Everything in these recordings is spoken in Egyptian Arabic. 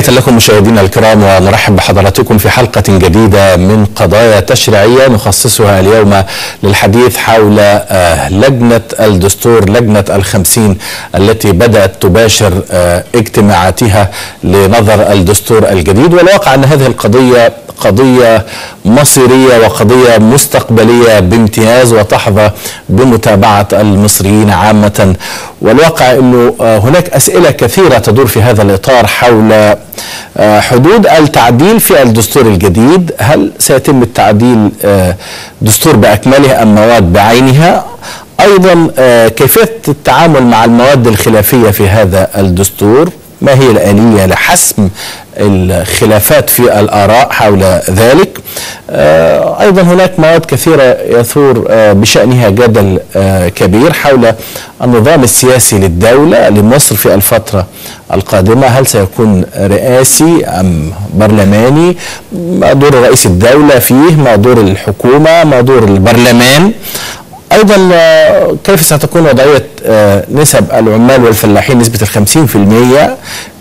لكم مشاهدينا الكرام ونرحب بحضراتكم في حلقة جديدة من قضايا تشريعية نخصصها اليوم للحديث حول آه، لجنة الدستور لجنة الخمسين التي بدأت تباشر آه، اجتماعاتها لنظر الدستور الجديد والواقع أن هذه القضية قضية مصيرية وقضية مستقبلية بامتياز وتحظى بمتابعة المصريين عامة والواقع أنه آه، هناك أسئلة كثيرة تدور في هذا الإطار حول آه، حدود التعديل في الدستور الجديد هل سيتم التعديل آه، دستور بأكمله أم مواد بعينها أيضا كيفية التعامل مع المواد الخلافية في هذا الدستور ما هي الآلية لحسم الخلافات في الآراء حول ذلك آه، أيضا هناك مواد كثيرة يثور آه، بشأنها جدل آه، كبير حول النظام السياسي للدولة لمصر في الفترة القادمة هل سيكون رئاسي أم برلماني ما دور رئيس الدولة فيه ما دور الحكومة ما دور البرلمان ايضا كيف ستكون وضعيه نسب العمال والفلاحين نسبه الخمسين في المية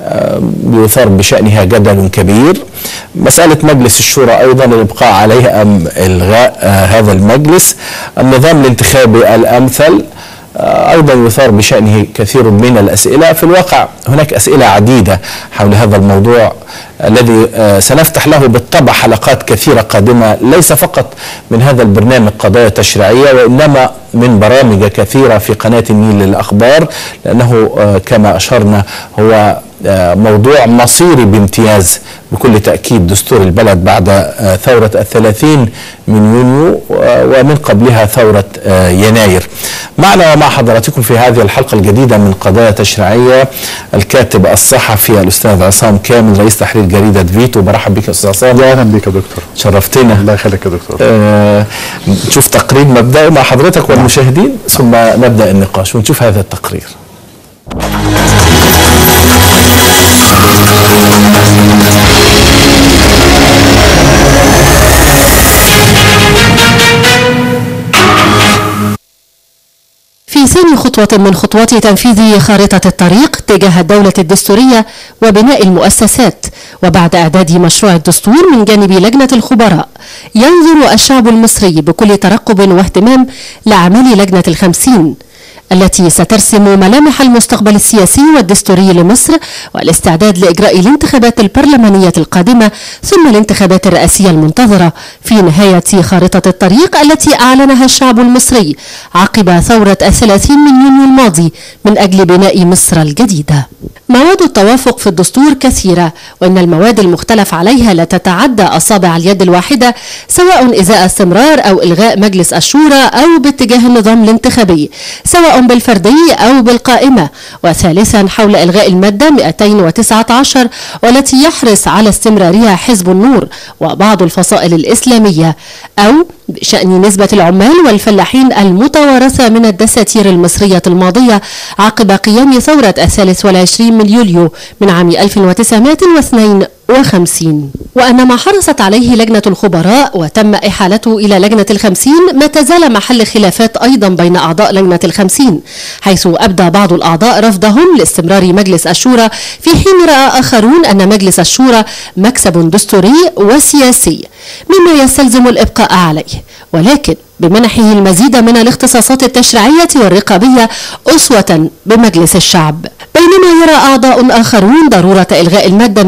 يثار بشأنها جدل كبير مسألة مجلس الشورى أيضا الإبقاء عليه أم إلغاء آه، هذا المجلس النظام الانتخابي الأمثل آه، أيضا يثار بشأنه كثير من الأسئلة في الواقع هناك أسئلة عديدة حول هذا الموضوع الذي آه، سنفتح له بالطبع حلقات كثيرة قادمة ليس فقط من هذا البرنامج قضايا تشريعية وإنما من برامج كثيرة في قناة النيل للأخبار لأنه كما أشرنا هو موضوع مصيري بامتياز بكل تأكيد دستور البلد بعد آه، ثورة الثلاثين من يونيو ومن قبلها ثورة آه، يناير معنا ومع حضراتكم في هذه الحلقة الجديدة من قضايا تشريعية الكاتب الصحفي الأستاذ عصام كامل رئيس تحرير جريدة فيتو برحب بك أستاذ عصام أهلا بك يا دكتور شرفتنا الله يخليك يا دكتور آه نشوف تقرير مبدئي مع حضرتك والمشاهدين ثم نبدأ النقاش ونشوف هذا التقرير في ثاني خطوة من خطوات تنفيذ خارطة الطريق تجاه الدولة الدستورية وبناء المؤسسات وبعد إعداد مشروع الدستور من جانب لجنة الخبراء ينظر الشعب المصري بكل ترقب واهتمام لأعمال لجنة الخمسين التي سترسم ملامح المستقبل السياسي والدستوري لمصر والاستعداد لإجراء الانتخابات البرلمانية القادمة ثم الانتخابات الرئاسية المنتظرة في نهاية خارطة الطريق التي أعلنها الشعب المصري عقب ثورة الثلاثين من يونيو الماضي من أجل بناء مصر الجديدة مواد التوافق في الدستور كثيرة وإن المواد المختلف عليها لا تتعدى أصابع اليد الواحدة سواء إزاء استمرار أو إلغاء مجلس الشورى أو باتجاه النظام الانتخابي سواء بالفردي أو بالقائمة وثالثا حول إلغاء المادة 219 والتي يحرص على استمرارها حزب النور وبعض الفصائل الإسلامية أو بشأن نسبة العمال والفلاحين المتوارثة من الدساتير المصرية الماضية عقب قيام ثورة الثالث والعشرين من يوليو من عام 1952 وخمسين وأن ما حرصت عليه لجنة الخبراء وتم إحالته إلى لجنة الخمسين ما تزال محل خلافات أيضا بين أعضاء لجنة الخمسين حيث أبدى بعض الأعضاء رفضهم لاستمرار مجلس الشورى في حين رأى آخرون أن مجلس الشورى مكسب دستوري وسياسي مما يستلزم الإبقاء عليه ولكن بمنحه المزيد من الاختصاصات التشريعية والرقابية أسوة بمجلس الشعب بينما يرى أعضاء آخرون ضرورة إلغاء المادة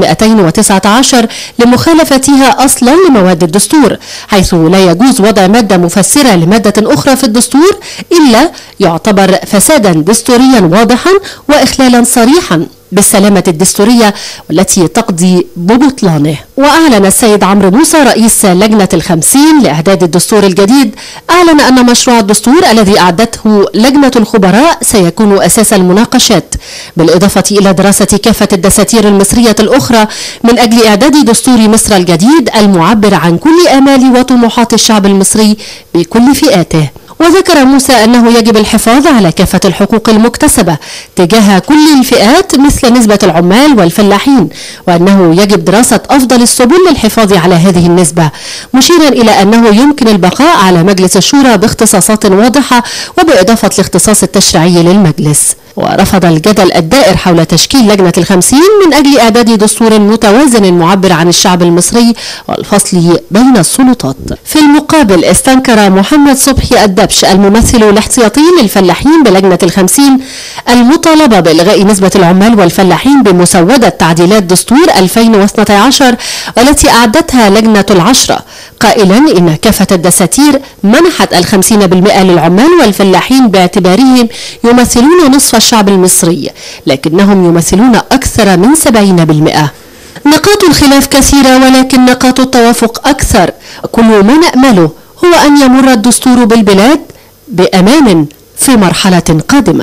219 لمخالفتها أصلا لمواد الدستور حيث لا يجوز وضع مادة مفسرة لمادة أخرى في الدستور إلا يعتبر فسادا دستوريا واضحا وإخلالا صريحا بالسلامة الدستورية والتي تقضي ببطلانه وأعلن السيد عمرو موسى رئيس لجنة الخمسين لإعداد الدستور الجديد أعلن أن مشروع الدستور الذي أعدته لجنة الخبراء سيكون أساس المناقشات بالإضافة إلى دراسة كافة الدساتير المصرية الأخرى من أجل إعداد دستور مصر الجديد المعبر عن كل آمال وطموحات الشعب المصري بكل فئاته وذكر موسى أنه يجب الحفاظ على كافة الحقوق المكتسبة تجاه كل الفئات مثل نسبة العمال والفلاحين وأنه يجب دراسة أفضل السبل للحفاظ على هذه النسبة مشيرا إلى أنه يمكن البقاء على مجلس الشورى باختصاصات واضحة وبإضافة الاختصاص التشريعي للمجلس ورفض الجدل الدائر حول تشكيل لجنة الخمسين من أجل إعداد دستور متوازن معبر عن الشعب المصري والفصل بين السلطات في المقابل استنكر محمد صبحي الدبش الممثل الاحتياطي للفلاحين بلجنة الخمسين المطالبة بإلغاء نسبة العمال والفلاحين بمسودة تعديلات دستور 2012 والتي أعدتها لجنة العشرة قائلا إن كافة الدساتير منحت الخمسين بالمئة للعمال والفلاحين باعتبارهم يمثلون نصف الشعب المصري لكنهم يمثلون أكثر من سبعين بالمئة نقاط الخلاف كثيرة ولكن نقاط التوافق أكثر كل ما نأمله هو أن يمر الدستور بالبلاد بأمان في مرحلة قادمة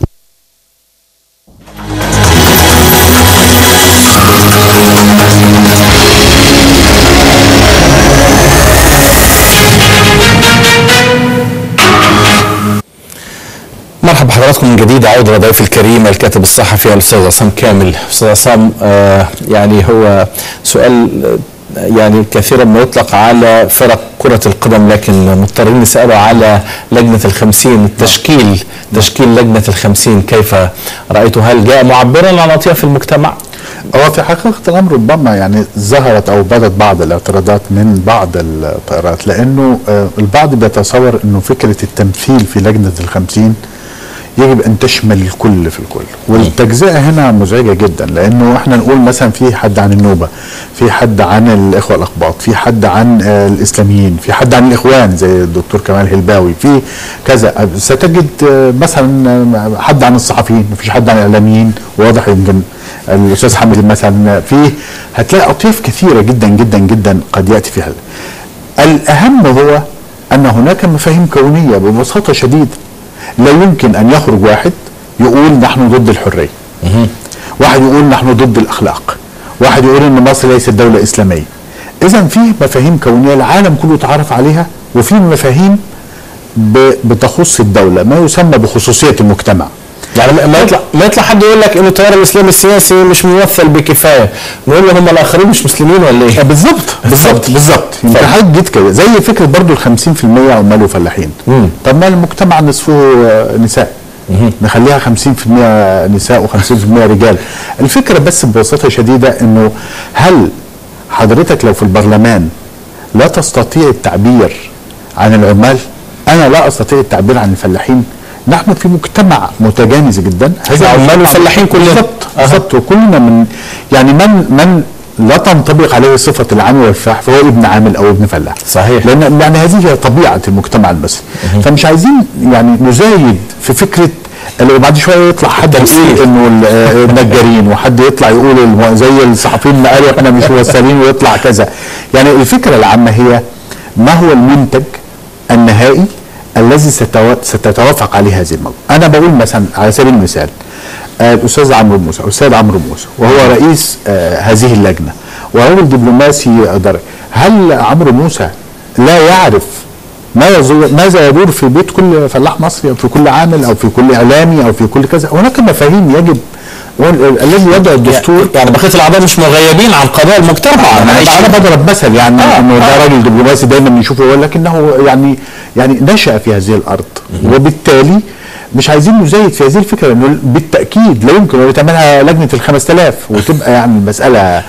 مرحبا بحضراتكم من جديد عودة لضيف الكريم الكاتب الصحفي الاستاذ عصام كامل استاذ عصام آه يعني هو سؤال آه، يعني كثيرا ما يطلق على فرق كرة القدم لكن مضطرين نسأله على لجنة الخمسين التشكيل تشكيل لجنة الخمسين كيف رأيته هل جاء معبرا عن أطياف المجتمع هو في حقيقة الأمر ربما يعني ظهرت أو بدت بعض الاعتراضات من بعض الطائرات لأنه آه، البعض بيتصور أنه فكرة التمثيل في لجنة الخمسين يجب ان تشمل الكل في الكل والتجزئه هنا مزعجه جدا لانه احنا نقول مثلا في حد عن النوبه في حد عن الاخوه الاقباط في حد عن آه، الاسلاميين في حد عن الاخوان زي الدكتور كمال هلباوي في كذا ستجد آه، مثلا آه، حد عن الصحفيين مفيش حد عن الاعلاميين واضح يمكن الاستاذ حمد مثلا في هتلاقي اطياف كثيره جدا جدا جدا قد ياتي في هذا الاهم هو ان هناك مفاهيم كونيه ببساطه شديده لا يمكن ان يخرج واحد يقول نحن ضد الحريه واحد يقول نحن ضد الاخلاق واحد يقول ان مصر ليست دوله اسلاميه اذا في مفاهيم كونيه العالم كله تعرف عليها وفي مفاهيم ب- بتخص الدوله ما يسمى بخصوصيه المجتمع يعني ما- ما يطلع ما يطلع حد يقول لك انه التيار الاسلامي السياسي مش ممثل بكفايه نقول له هم الاخرين مش مسلمين ولا ايه؟ بالظبط بالظبط بالظبط انت اتفضل. حضرتك جيت كده زي فكره برضو ال 50% عمال وفلاحين مم. طب ما المجتمع نصفه آه، نساء نخليها 50% نساء و50% رجال الفكره بس ببساطه شديده انه هل حضرتك لو في البرلمان لا تستطيع التعبير عن العمال انا لا استطيع التعبير عن الفلاحين نحن في مجتمع متجانس جدا إحنا عمال وفلاحين كلنا. بالظبط بالظبط وكلنا من يعني من من لا تنطبق عليه صفه العامل والفلاح فهو ابن عامل او ابن فلاح صحيح. لان يعني هذه هي طبيعه المجتمع المصري فمش عايزين يعني نزايد في فكره اللي بعد شويه يطلع حد يقول انه ال- آه، النجارين وحد يطلع يقول الم- زي الصحفيين ما قالوا احنا مش ممثلين ويطلع كذا يعني الفكره العامه هي ما هو المنتج النهائي الذي ستوا- ستتوافق عليه هذه الموضوع انا بقول مثلا على سبيل المثال آه، الاستاذ عمرو موسى الاستاذ عمرو موسى وهو رئيس آه، هذه اللجنه ورجل دبلوماسي درجة هل عمرو موسى لا يعرف ما يزور ماذا يدور في بيت كل فلاح مصري او في كل عامل او في كل اعلامي او في كل كذا هناك مفاهيم يجب وال- الذي يضع الدستور يعني بقيه الاعضاء مش مغيبين عن قضايا المجتمع طبعا انا عايشين. انا بضرب مثل يعني آه، انه ده آه. راجل دبلوماسي دايما يشوفه يقول لك انه يعني يعني نشا في هذه الارض وبالتالي مش عايزين نزايد في هذه الفكره انه بالتاكيد لا يمكن ان تعملها لجنه ال 5000 وتبقى يعني المساله آه،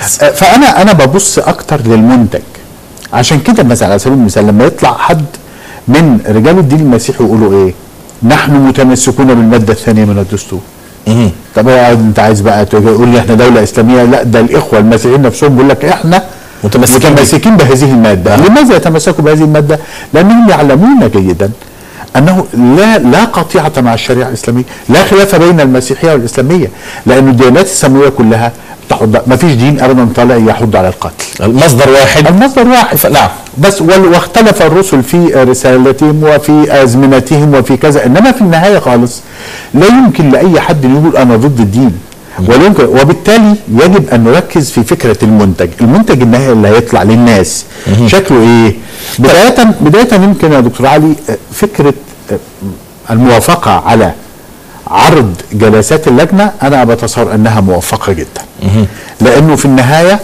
فانا انا ببص اكتر للمنتج عشان كده مثلا على سبيل المثال لما يطلع حد من رجال الدين المسيحي يقولوا ايه؟ نحن متمسكون بالماده الثانيه من الدستور مهم. طب يا انت عايز بقى تقول لي احنا دوله اسلاميه لا ده الاخوه المسيحيين نفسهم بيقول لك احنا متمسكين متمسكين بهذه الماده لماذا يتمسكوا بهذه الماده لانهم يعلمون جيدا انه لا لا قطيعه مع الشريعه الاسلاميه لا خلاف بين المسيحيه والاسلاميه لان الديانات السماويه كلها تحض ما فيش دين ابدا طالع يحض على القتل المصدر واحد المصدر واحد نعم بس وال- واختلف الرسل في رسالتهم وفي ازمنتهم وفي كذا انما في النهايه خالص لا يمكن لاي حد إنه يقول انا ضد الدين ولا يمكن وبالتالي يجب ان نركز في فكره المنتج، المنتج النهائي اللي هيطلع للناس شكله ايه؟ بدايه بدايه يمكن يا دكتور علي آه، فكره آه، الموافقه على عرض جلسات اللجنه انا بتصور انها موفقه جدا لانه في النهايه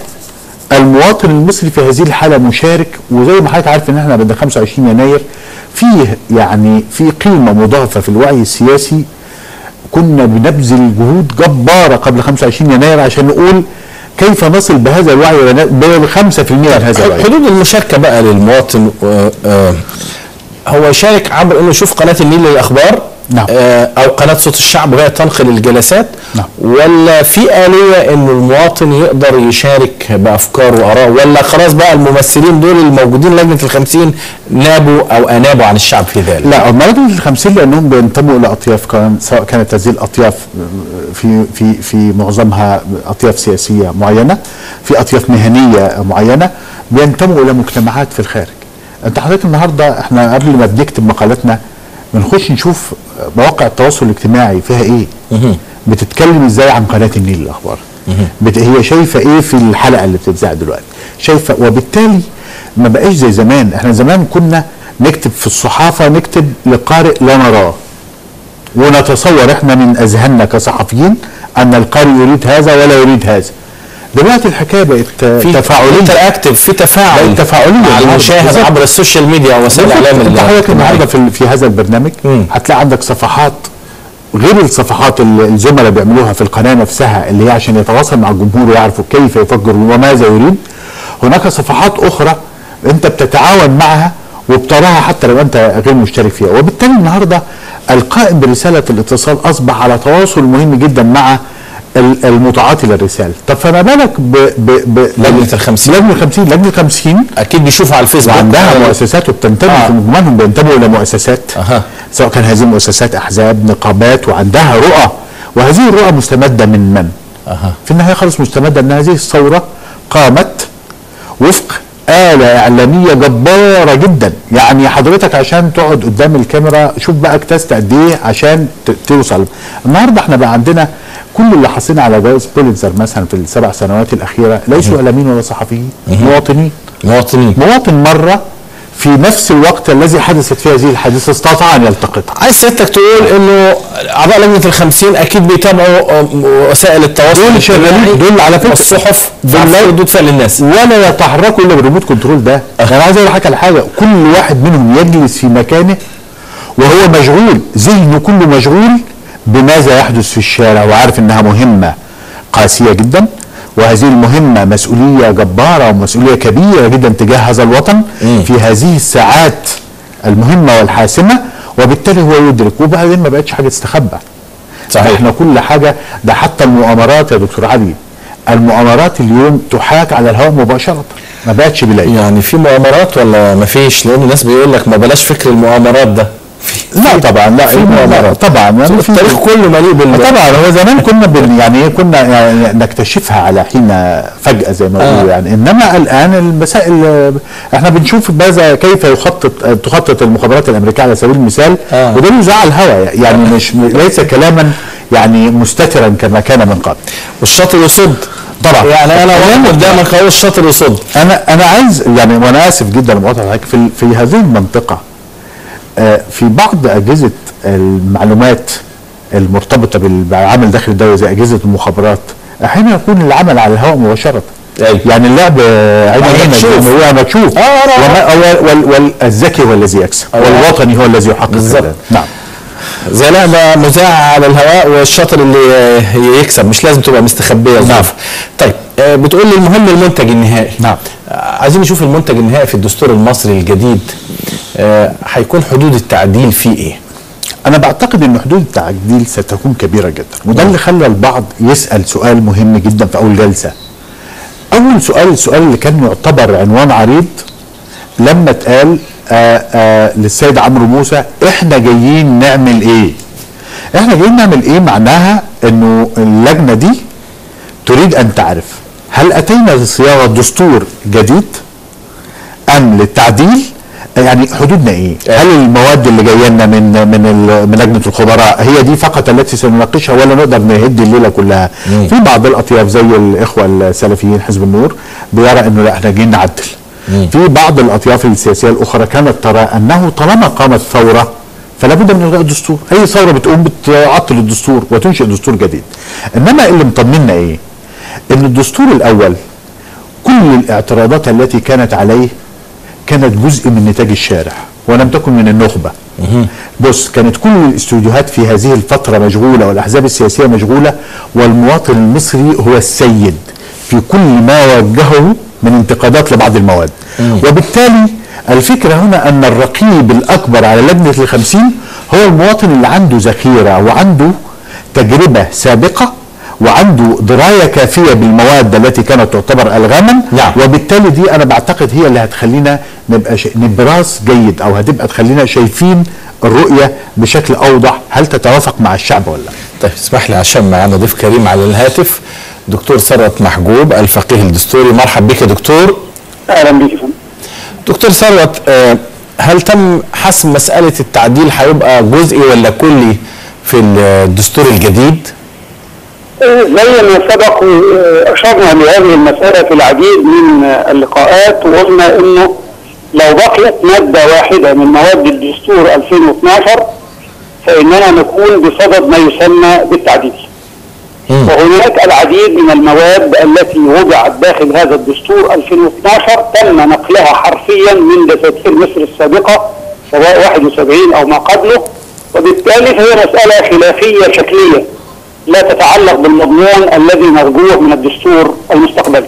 المواطن المصري في هذه الحاله مشارك وزي ما حضرتك عارف ان احنا بعد 25 يناير فيه يعني في قيمه مضافه في الوعي السياسي كنا بنبذل جهود جباره قبل 25 يناير عشان نقول كيف نصل بهذا الوعي ب 5% من هذا الوعي حدود المشاركه بقى للمواطن آه، آه، هو يشارك عبر انه يشوف قناه النيل للاخبار نعم. آه، او قناه صوت الشعب وهي تنقل الجلسات نعم. ولا في اليه انه المواطن يقدر يشارك بافكاره وارائه ولا خلاص بقى الممثلين دول الموجودين لجنه الخمسين نابوا او انابوا عن الشعب في ذلك لا هم لجنه الخمسين لانهم بينتموا الى اطياف كان سواء كانت هذه الاطياف في في في معظمها اطياف سياسيه معينه في اطياف مهنيه معينه بينتموا الى مجتمعات في الخارج انت حضرتك النهارده احنا قبل ما بنكتب مقالاتنا بنخش نشوف مواقع التواصل الاجتماعي فيها ايه بتتكلم ازاي عن قناه النيل الاخبار بت... هي شايفه ايه في الحلقه اللي بتتذاع دلوقتي شايفه وبالتالي ما بقاش زي زمان احنا زمان كنا نكتب في الصحافه نكتب لقارئ لا نراه ونتصور احنا من اذهاننا كصحفيين ان القارئ يريد هذا ولا يريد هذا دلوقتي الحكايه بقت في تفاعليه انتراكتيف في تفاعل بقت تفاعليه مع النهاردة. المشاهد بالظبط. عبر السوشيال ميديا ووسائل الاعلام انت حضرتك الاجتماعية. النهارده في, في هذا البرنامج مم. هتلاقي عندك صفحات غير الصفحات اللي الزملاء بيعملوها في القناه نفسها اللي هي عشان يتواصل مع الجمهور ويعرفوا كيف يفكر وماذا يريد هناك صفحات اخرى انت بتتعاون معها وبتراها حتى لو انت غير مشترك فيها وبالتالي النهارده القائم برساله الاتصال اصبح على تواصل مهم جدا مع ال- المتعاطي للرساله طب فما بالك ب, ب, ب لجنة الخمسين. لجنه الخمسين لجنه الخمسين اكيد بيشوفوا على الفيسبوك وعندها مؤسسات وبتنتمي آه. في مجملهم بينتموا الى مؤسسات أها. سواء كان هذه المؤسسات احزاب نقابات وعندها رؤى وهذه الرؤى مستمده من من؟ أها. في النهايه خالص مستمده ان هذه الثوره قامت وفق آلة إعلامية جبارة جدا يعني حضرتك عشان تقعد قدام الكاميرا شوف بقى اجتزت قد إيه عشان ت- توصل النهاردة احنا بقى عندنا كل اللي حاصلين على جوائز بوليتزر مثلا في السبع سنوات الأخيرة ليسوا إعلاميين ولا صحفيين مواطنين مواطنين مواطن مرة في نفس الوقت الذي حدثت فيه هذه الحادثة استطاع أن يلتقطها عايز سيادتك تقول انه اعضاء لجنه الخمسين اكيد بيتابعوا آم، وسائل التواصل دول شغالين الاجتماعي دول على فكرة والصحف دول دول لا- ردود فعل الناس ولا يتحركوا الا بالريموت كنترول ده انا عايز اقول لك على حاجه كل واحد منهم يجلس في مكانه وهو مشغول ذهنه كله مشغول بماذا يحدث في الشارع وعارف انها مهمه قاسيه جدا وهذه المهمة مسؤولية جبارة ومسؤولية كبيرة جدا تجاه هذا الوطن في هذه الساعات المهمة والحاسمة وبالتالي هو يدرك وبعدين ما بقتش حاجة تستخبى صحيح. احنا كل حاجة ده حتى المؤامرات يا دكتور علي المؤامرات اليوم تحاك على الهواء مباشرة ما بقتش بلاقي يعني في مؤامرات ولا ما فيش لان الناس بيقول لك ما بلاش فكر المؤامرات ده لا طبعا لا في لا مؤامرات. طبعا يعني في التاريخ كله مليء بال طبعا هو زمان كنا بن يعني إيه كنا يعني نكتشفها على حين فجأة زي ما بيقولوا آه. يعني انما الان المسائل آه، احنا بنشوف ماذا كيف يخطط آه، تخطط المخابرات الامريكيه على سبيل المثال آه. وده له على الهواء يعني مش ليس كلاما يعني مستترا كما كان من قبل والشاطر يصد طبعا. يعني انا واقف قدامك اهو الشاطر يصد انا انا عايز يعني وانا اسف جدا لمقاطعه حضرتك في في هذه المنطقه آه، في بعض اجهزه المعلومات المرتبطه بالعمل داخل الدوله زي اجهزه المخابرات احيانا يكون العمل على الهواء مباشره أيوة. يعني اللعب آه، عين يعني عينك مكشوف. زي ما هو مكشوف آه، آه، آه. وما- وال- وال- والذكي هو الذي يكسب آه. والوطني هو الذي يحقق بالظبط. ذلك. نعم زي لعبه مذاعه على الهواء والشاطر اللي آه، يكسب مش لازم تبقى مستخبيه نعم. طيب آه، بتقول لي المهم المنتج النهائي نعم. آه، عايزين نشوف المنتج النهائي في الدستور المصري الجديد آه، هيكون حدود التعديل فيه ايه؟ انا بعتقد ان حدود التعديل ستكون كبيره جدا وده اللي خلى البعض يسال سؤال مهم جدا في اول جلسه اول سؤال السؤال اللي كان يعتبر عنوان عريض لما اتقال آآ آآ للسيد عمرو موسى احنا جايين نعمل ايه احنا جايين نعمل ايه معناها انه اللجنه دي تريد ان تعرف هل اتينا لصياغه دستور جديد ام للتعديل يعني حدودنا ايه؟ هل المواد اللي جايه لنا من من ال- من لجنه الخبراء هي دي فقط التي سنناقشها ولا نقدر نهد الليله كلها؟ في بعض الاطياف زي الاخوه السلفيين حزب النور بيرى انه لا احنا جايين نعدل. في بعض الاطياف السياسيه الاخرى كانت ترى انه طالما قامت ثوره فلا بد من الغاء الدستور، اي ثوره بتقوم بتعطل الدستور وتنشئ دستور جديد. انما اللي مطمنا ايه؟ ان الدستور الاول كل الاعتراضات التي كانت عليه كانت جزء من نتاج الشارع ولم تكن من النخبة بص كانت كل الاستوديوهات في هذه الفترة مشغولة والأحزاب السياسية مشغولة والمواطن المصري هو السيد في كل ما وجهه من انتقادات لبعض المواد وبالتالي الفكرة هنا أن الرقيب الأكبر على لجنة الخمسين هو المواطن اللي عنده ذخيرة وعنده تجربة سابقة وعنده درايه كافيه بالمواد التي كانت تعتبر الغاما نعم. وبالتالي دي انا بعتقد هي اللي هتخلينا نبقى ش... نبراس جيد او هتبقى تخلينا شايفين الرؤيه بشكل اوضح هل تتوافق مع الشعب ولا لا طيب اسمح لي عشان معانا ضيف كريم على الهاتف دكتور ثروت محجوب الفقيه الدستوري مرحب بك يا دكتور اهلا بك يا فندم دكتور ثروت آه، هل تم حسم مسألة التعديل هيبقى جزئي ولا كلي في الدستور الجديد؟ زي ما سبق آه، اشرنا لهذه المساله في العديد من آه، اللقاءات وقلنا انه لو بقيت ماده واحده من مواد الدستور 2012 فاننا نكون بصدد ما يسمى بالتعديل. وهناك العديد من المواد التي وضعت داخل هذا الدستور 2012 تم نقلها حرفيا من دساتير مصر السابقه سواء 71 او ما قبله وبالتالي هي مساله خلافيه شكليه لا تتعلق بالمضمون الذي نرجوه من الدستور المستقبلي.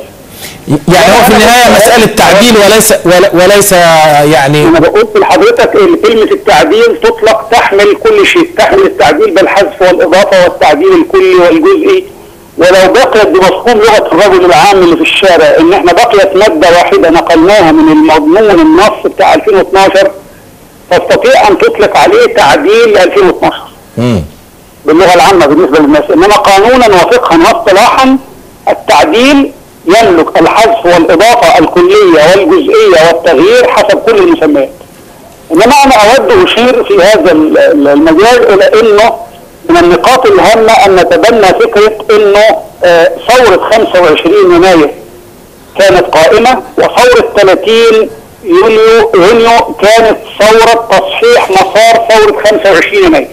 يعني هو في النهاية مسألة تعديل وليس ولا- وليس يعني انا بقول لحضرتك ان كلمه التعديل تطلق تحمل كل شيء، تحمل التعديل بالحذف والاضافه والتعديل الكلي والجزئي ولو بقيت بمفهوم لغه الرجل العام اللي في الشارع ان احنا بقيت ماده واحده نقلناها من المضمون النص بتاع 2012 تستطيع ان تطلق عليه تعديل 2012 مم. باللغه العامه بالنسبه للناس انما قانونا وفقها واصطلاحا التعديل يملك الحذف والاضافه الكليه والجزئيه والتغيير حسب كل المسميات. انما انا اود اشير في هذا ال- ال- المجال الى انه من النقاط الهامه ان نتبنى فكره انه آه، ثوره 25 يناير كانت قائمه وثوره 30 يوليو يونيو كانت ثوره تصحيح مسار ثوره 25 يناير.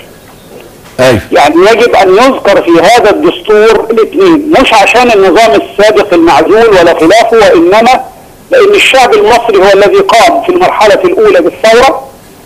ايوه يعني يجب ان يذكر في هذا الدستور الاثنين مش عشان النظام السابق المعزول ولا خلافه وانما لان الشعب المصري هو الذي قام في المرحله الاولى بالثوره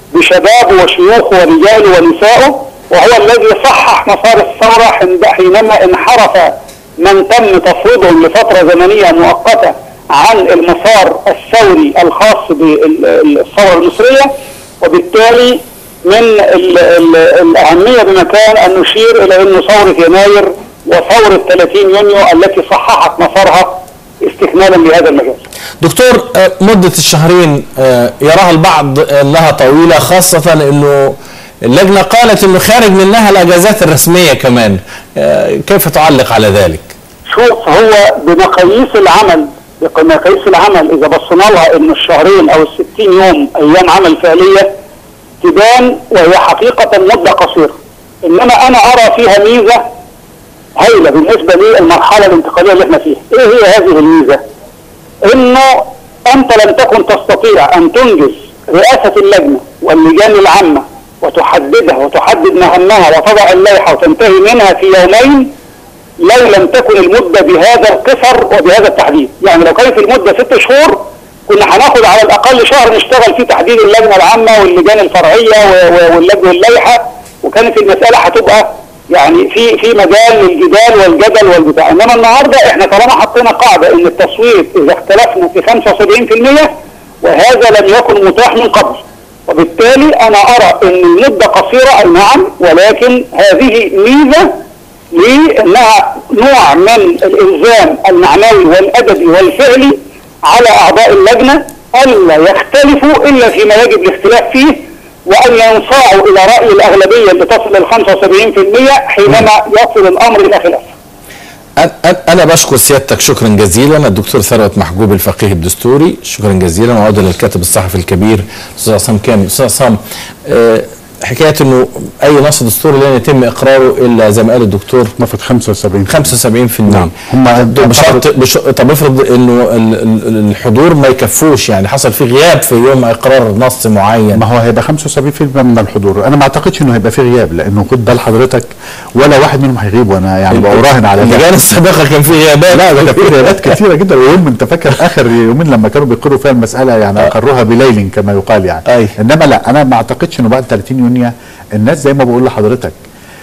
بشبابه وشيوخه ورجاله ونسائه وهو الذي صحح مسار الثوره حين- حينما انحرف من تم تفويضهم لفتره زمنيه مؤقته عن المسار الثوري الخاص بالثوره المصريه وبالتالي من ال ال الأهمية بمكان أن نشير إلى أن ثورة يناير وثورة 30 يونيو التي صححت مسارها استكمالا لهذا المجال. دكتور آه، مدة الشهرين آه، يراها البعض آه، لها طويلة خاصة انه اللجنة قالت انه خارج منها الاجازات الرسمية كمان آه، كيف تعلق على ذلك؟ شوف هو بمقاييس العمل بمقاييس العمل إذا بصينا لها أن الشهرين أو الستين يوم أيام عمل فعلية تبان وهي حقيقة مدة قصيرة. إنما أنا أرى فيها ميزة هايلة بالنسبة للمرحلة الانتقالية اللي احنا فيها. إيه هي هذه الميزة؟ انه انت لم تكن تستطيع ان تنجز رئاسة اللجنة واللجان العامة وتحددها وتحدد مهامها وتضع اللائحة وتنتهي منها في يومين لو لم تكن المدة بهذا القصر وبهذا التحديد يعني لو كانت المدة ست شهور كنا هناخد على الأقل شهر نشتغل فيه تحديد اللجنة العامة واللجان الفرعية و- و- واللجنة واللائحة وكانت المسألة هتبقى يعني في في مجال للجدال والجدل والبتاع انما النهارده احنا طالما حطينا قاعده ان التصويت اذا اختلفنا في 75% وهذا لم يكن متاح من قبل وبالتالي انا ارى ان المده قصيره اي نعم ولكن هذه ميزه لانها نوع من الالزام المعنوي والادبي والفعلي على اعضاء اللجنه الا يختلفوا الا فيما يجب الاختلاف فيه وان ينصاعوا الى راي الاغلبيه اللي تصل ل 75% حينما يصل الامر الى خلاف. أنا- أنا- أنا بشكر سيادتك شكرا جزيلا الدكتور ثروت محجوب الفقيه الدستوري شكرا جزيلا وعودة للكاتب الصحفي الكبير أستاذ عصام كامل أستاذ عصام آه، حكايه انه اي نص دستوري لن يتم اقراره الا زي ما قال الدكتور نفرض 75 75% نعم. هم طب بشرط بش... طب افرض انه ال- ال- الحضور ما يكفوش يعني حصل في غياب في يوم اقرار نص معين ما هو هيبقى 75% من الحضور انا ما اعتقدش انه هيبقى فيه غياب لانه خد بال حضرتك ولا واحد منهم هيغيب وانا يعني براهن على ده اللجان السابقه كان في غيابات لا ده كان في غيابات كثيره جدا ويوم انت فاكر اخر يومين لما كانوا بيقروا فيها المساله يعني اقروها بليل كما يقال يعني أي. انما لا انا ما اعتقدش انه بعد 30 يونيو الناس زي ما بقول لحضرتك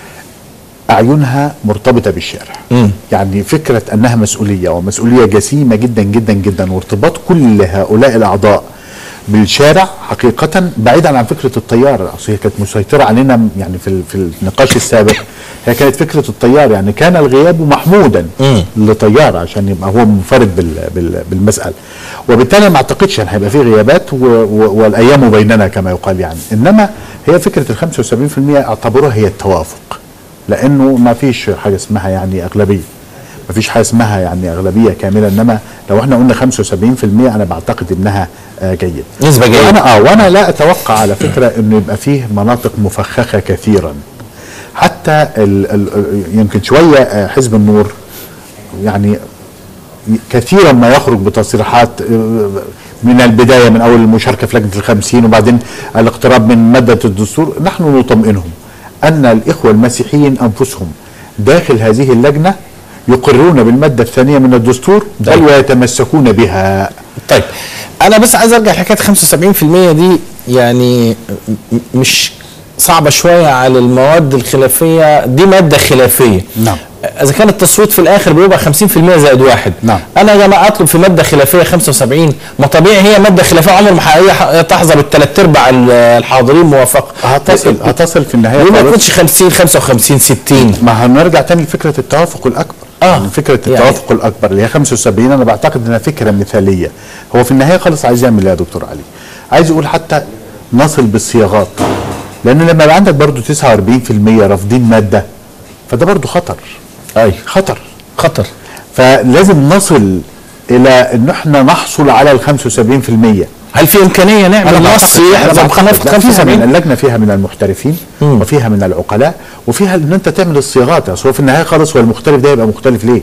اعينها مرتبطه بالشارع مم. يعني فكره انها مسؤوليه ومسؤوليه جسيمه جدا جدا جدا وارتباط كل هؤلاء الاعضاء بالشارع حقيقة بعيدا عن فكرة الطيار أصل هي كانت مسيطرة علينا يعني في ال- في النقاش السابق هي كانت فكرة الطيار يعني كان الغياب محمودا مم. لطيار عشان يبقى هو منفرد بال بال بالمسألة وبالتالي ما اعتقدش ان هيبقى فيه غيابات و و والايام بيننا كما يقال يعني انما هي فكرة ال 75% اعتبروها هي التوافق لانه ما فيش حاجة اسمها يعني اغلبية ما فيش حاجه اسمها يعني اغلبيه كامله انما لو احنا قلنا 75% انا بعتقد انها آه جيد نسبة جيدة. وانا اه وانا لا اتوقع على فكره انه يبقى فيه مناطق مفخخه كثيرا حتى ال ال يمكن شويه آه حزب النور يعني كثيرا ما يخرج بتصريحات آه، من البدايه من اول المشاركه في لجنه الخمسين وبعدين الاقتراب من ماده الدستور نحن نطمئنهم ان الاخوه المسيحيين انفسهم داخل هذه اللجنه يقرون بالماده الثانيه من الدستور بل ويتمسكون بها طيب انا بس عايز ارجع لحكايه 75% دي يعني م- مش صعبه شويه على المواد الخلافيه دي ماده خلافيه نعم. اذا كان التصويت في الاخر بيبقى 50% زائد واحد نعم. انا يا جماعه اطلب في ماده خلافيه 75 ما طبيعي هي ماده خلافيه عمر ما هي تحظى بالثلاث ارباع ال- الحاضرين موافقه هتصل هتصل في النهايه ليه ما خالص. تكونش 50 55 60 ما هنرجع تاني لفكره التوافق الاكبر آه. يعني فكره يعني- التوافق الاكبر اللي هي 75 انا بعتقد انها فكره مثاليه هو في النهايه خالص عايز يعمل ايه يا دكتور علي عايز يقول حتى نصل بالصياغات لان لما يبقى عندك برضو 49% رافضين ماده فده برضو خطر اي خطر خطر فلازم نصل الى ان احنا نحصل على ال 75% هل في امكانيه نعمل أنا نص بعتقد- أنا يحظى بعتقد بخلاف لا، فيها من 75 اللجنه فيها من المحترفين مم. وفيها من العقلاء وفيها ان انت تعمل الصياغات اصل هو في النهايه خالص هو المختلف ده يبقى مختلف ليه؟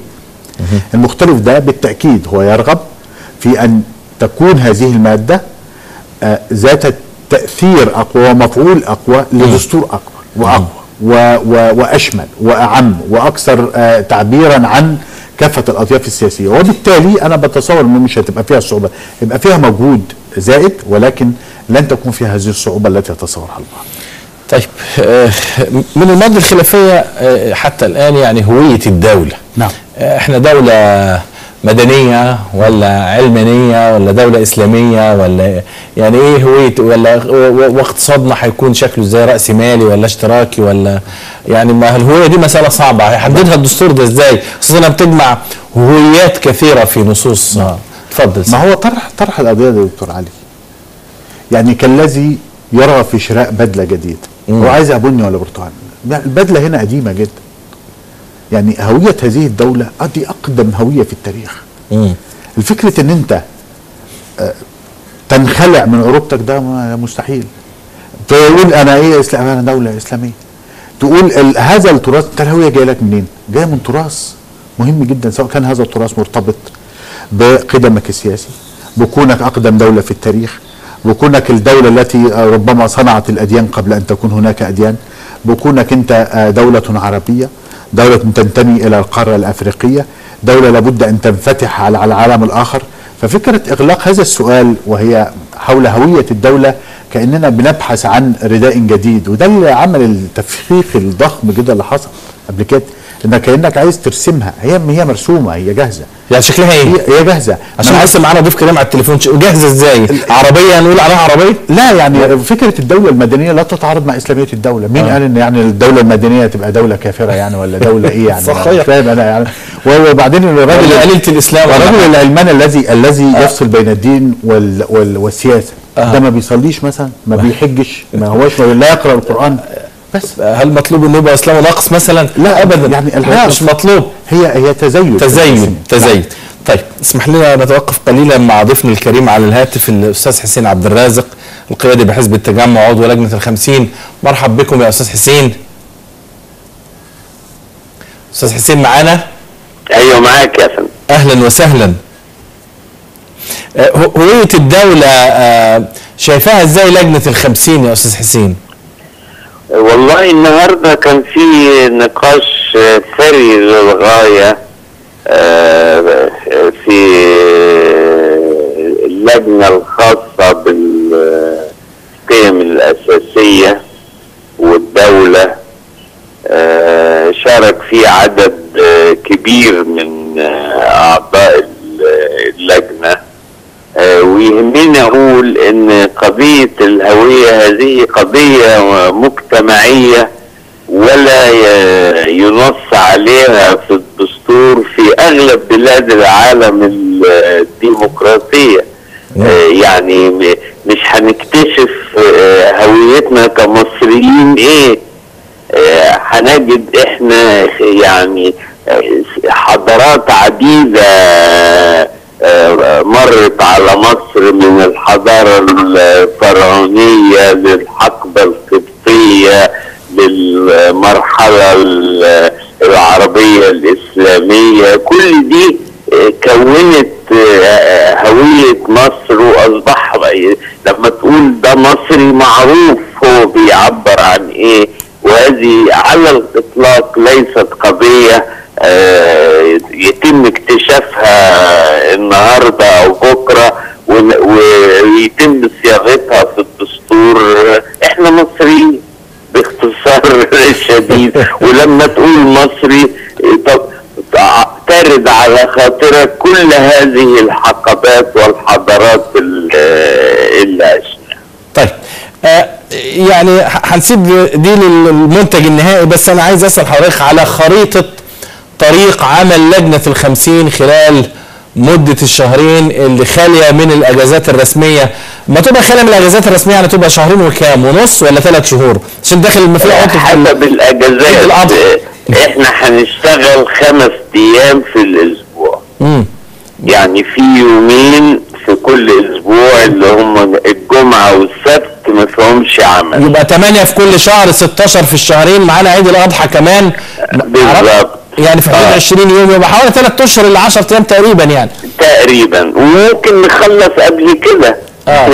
المختلف ده بالتاكيد هو يرغب في ان تكون هذه الماده آه، ذات تاثير اقوى ومفعول اقوى لدستور اكبر واقوى و و واشمل واعم واكثر آه، تعبيرا عن كافه الاطياف السياسيه وبالتالي انا بتصور انه مش هتبقى فيها الصعوبه يبقى فيها مجهود زائد ولكن لن تكون فيها هذه الصعوبه التي يتصورها البعض طيب آه، من المواد الخلافية آه، حتى الآن يعني هوية الدولة نعم. آه، احنا دولة مدنية ولا علمانية ولا دولة إسلامية ولا يعني ايه هوية ولا و- و- واقتصادنا هيكون شكله ازاي رأسي مالي ولا اشتراكي ولا يعني ما الهوية دي مسألة صعبة هيحددها الدستور ده ازاي خصوصا لما بتجمع هويات كثيرة في نصوص آه، اتفضل ما هو طرح طرح القضيه ده يا دكتور علي يعني كالذي يرغب في شراء بدله جديده هو عايزها بني ولا برتقال لا، البدله هنا قديمه جدا يعني هويه هذه الدوله آه، دي اقدم هويه في التاريخ مم. الفكرة ان انت آه، تنخلع من عروبتك ده ما- مستحيل تقول انا ايه اسلام انا دولة اسلامية تقول ال- هذا التراث انت الهوية جاية لك منين جاية من تراث مهم جدا سواء كان هذا التراث مرتبط بقدمك السياسي بكونك اقدم دولة في التاريخ بكونك الدولة التي آه، ربما صنعت الاديان قبل ان تكون هناك اديان بكونك انت آه، دولة عربية دولة تنتمي الى القارة الافريقية دولة لابد ان تنفتح على على العالم الاخر ففكرة اغلاق هذا السؤال وهي حول هوية الدولة كاننا بنبحث عن رداء جديد وده اللي عمل التفخيخ الضخم جدا اللي حصل قبل كده انك كانك عايز ترسمها هي هي مرسومه هي جاهزه يعني شكلها ايه؟ هي, هي جاهزه عشان ما- لسه معانا ضيف كريم على التليفون ش- جاهزة ازاي؟ عربية نقول عليها عربية؟ لا يعني فكره الدوله المدنيه لا تتعارض مع اسلاميه الدوله مين آه. قال ان يعني الدوله المدنيه تبقى دوله كافره يعني ولا دوله ايه يعني أنا صحيح. مش فاهم انا يعني وبعدين الراجل ولا قليلة الإسلام ولا الرجل حاجة. العلماني الذي الذي يفصل بين الدين وال وال والسياسه آه. ده ما بيصليش مثلا ما بيحجش ما هوش لا يقرا القران بس هل مطلوب انه يبقى اسلام ناقص مثلا؟ لا ابدا يعني الحقيقة مش مطلوب هي هي تزين تزين تزين طيب اسمح لنا نتوقف قليلا مع ضيفنا الكريم على الهاتف الاستاذ حسين عبد الرازق القيادي بحزب التجمع عضو لجنة الخمسين مرحب بكم يا أستاذ حسين أستاذ حسين معانا ايوه معاك يا فندم أهلا وسهلا آه، هو- هوية الدولة آه، شايفاها ازاي لجنة الخمسين يا أستاذ حسين والله النهارده كان في نقاش آه، ثري للغايه آه، في اللجنه الخاصه بالقيم الاساسيه والدوله آه، شارك فيه عدد آه، كبير من آه، اعضاء اللجنه آه، ويهمني اقول ان قضيه الهويه هذه قضيه مجتمعيه ولا ي- ينص عليها في الدستور في اغلب بلاد العالم الديمقراطيه آه، يعني م- مش هنكتشف آه، هويتنا كمصريين ايه آه، هنجد احنا يعني آه، حضارات عديدة آه، مرت على مصر من الحضارة الفرعونية للحقبة القبطية للمرحلة ال- العربية الإسلامية كل دي آه، كونت آه، هوية مصر وأصبح لما تقول ده مصري معروف هو بيعبر عن إيه وهذه على الإطلاق ليست قضية آه، يتم اكتشافها النهاردة أو بكرة ون- ويتم صياغتها في الدستور احنا مصريين باختصار شديد ولما تقول مصري طب تع- ترد على خاطرك كل هذه الحقبات والحضارات ال- اللي عشناها طيب آه، يعني ه- هنسيب دي للمنتج النهائي بس انا عايز اسال حضرتك على خريطه طريق عمل لجنه الخمسين خلال مدة الشهرين اللي خالية من الأجازات الرسمية ما تبقى خالية من الأجازات الرسمية يعني تبقى شهرين وكام ونص ولا ثلاث شهور عشان داخل المفروض عطل حسب عيد الاجازات الأضحى. احنا هنشتغل خمس ايام في الاسبوع مم. يعني في يومين في كل اسبوع اللي هم الجمعه والسبت ما فيهمش عمل يبقى 8 في كل شهر 16 في الشهرين معانا عيد الأضحى كمان بالظبط. يعني في حدود آه. 20 يوم يبقى حوالي 3 أشهر ل 10 أيام تقريبا يعني تقريبا وممكن نخلص قبل كده آه.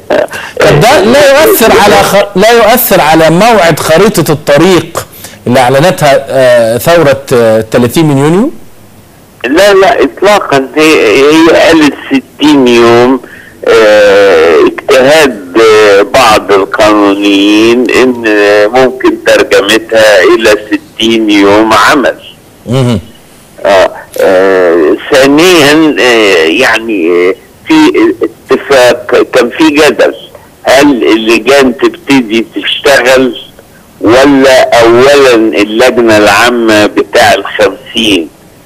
طب ده لا يؤثر على خ... لا يؤثر على موعد خريطة الطريق اللي اعلنتها آه، ثورة آه، 30 من يونيو لا لا اطلاقا هي هي قالت 60 يوم اه اجتهاد آه، بعض القانونيين ان آه، ممكن ترجمتها الى 60 يوم عمل مهم. آه آه ثانيا آه يعني آه في اتفاق كان في جدل هل اللجان تبتدي تشتغل ولا اولا اللجنه العامه بتاع الخمسين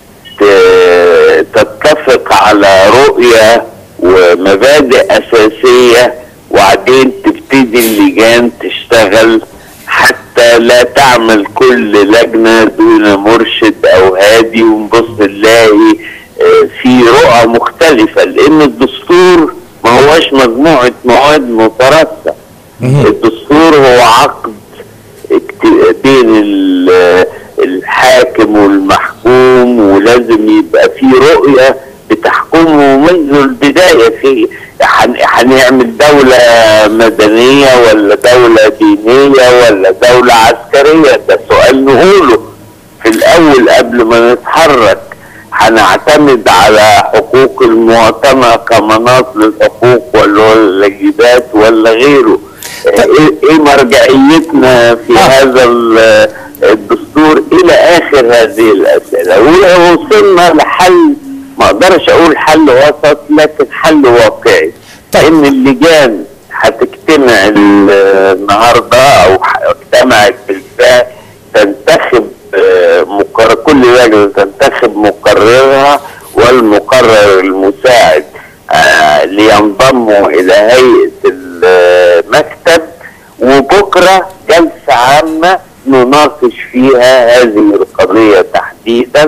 ت- تتفق على رؤيه ومبادئ اساسيه وبعدين تبتدي اللجان تشتغل حتى لا تعمل كل لجنه دون مرشد او هادي ونبص نلاقي آه، في رؤى مختلفه لان الدستور ما هوش مجموعه مواد مترابطه الدستور هو عقد اكت- بين ال- الحاكم والمحكوم ولازم يبقى في رؤية بتحكمه منذ البداية في هن- هنعمل دولة مدنية ولا دولة دينية ولا دولة عسكرية ده سؤال نقوله في الأول قبل ما نتحرك هنعتمد على حقوق المواطنة كمناط للحقوق ولا الواجبات ولا غيره ايه إيه مرجعيتنا في آه. هذا ال- الدستور الى اخر هذه الاسئله ولو وصلنا لحل ما اقدرش اقول حل وسط لكن حل واقعي طيب. ان اللجان هتجتمع ال- النهارده او ح- اجتمعت بالفعل تنتخب آه، مقرر كل لجنه تنتخب مقررها والمقرر المساعد آه، لينضموا الى هيئه المكتب وبكره جلسه عامه نناقش فيها هذه القضيه تحديدا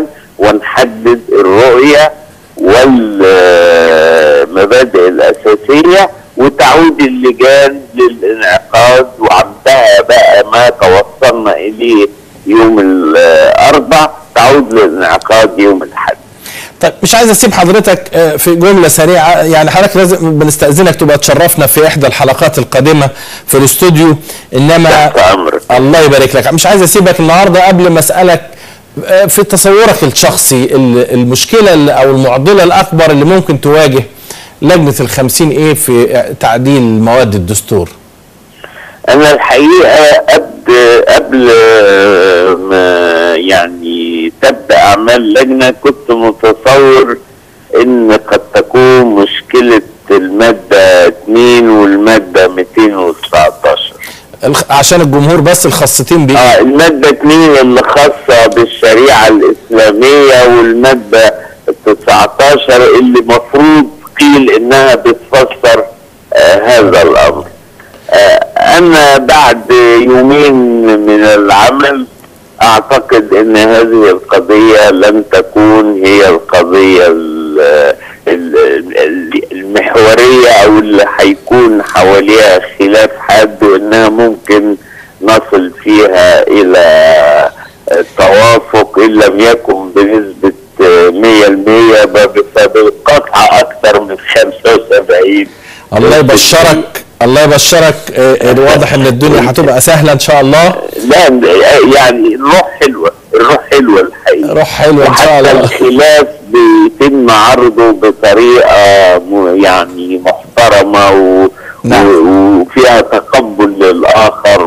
ونحدد الرؤيه والمبادئ الاساسيه وتعود اللجان للانعقاد وعندها بقى ما توصلنا اليه يوم الاربع تعود للانعقاد يوم الاحد طيب مش عايز اسيب حضرتك آه، في جمله سريعه يعني حضرتك لازم بنستاذنك تبقى تشرفنا في احدى الحلقات القادمه في الاستوديو انما تحت امرك الله يبارك لك مش عايز اسيبك النهارده قبل ما اسالك آه، في تصورك الشخصي ال- المشكله ال- او المعضله الاكبر اللي ممكن تواجه لجنه الخمسين ايه في آه، تعديل مواد الدستور انا الحقيقه قبل قبل ما يعني تبدا اعمال لجنه كنت متصور ان قد تكون مشكله الماده 2 والماده 219 الخ- عشان الجمهور بس الخاصتين بيه اه المادة 2 اللي خاصة بالشريعة الإسلامية والمادة 19 اللي مفروض قيل إنها بتفسر آه هذا الأمر آه أنا بعد يومين من العمل أعتقد إن هذه القضية لن تكون هي القضية ال- ال- ال- المحورية أو اللي هيكون حواليها خلاف حاد وإنها ممكن نصل فيها إلى توافق إن لم يكن بنسبة مية المية بالقطع أكثر من 75 الله يبشرك الله يبشرك آه، آه، واضح ان الدنيا هتبقى سهله ان شاء الله لا يعني الروح حلوة الروح حلوة الحقيقة روح حلوه ان شاء وحتى الله الخلاف بيتم عرضه بطريقة م- يعني محترمة و... نعم. و... وفيها تقبل للآخر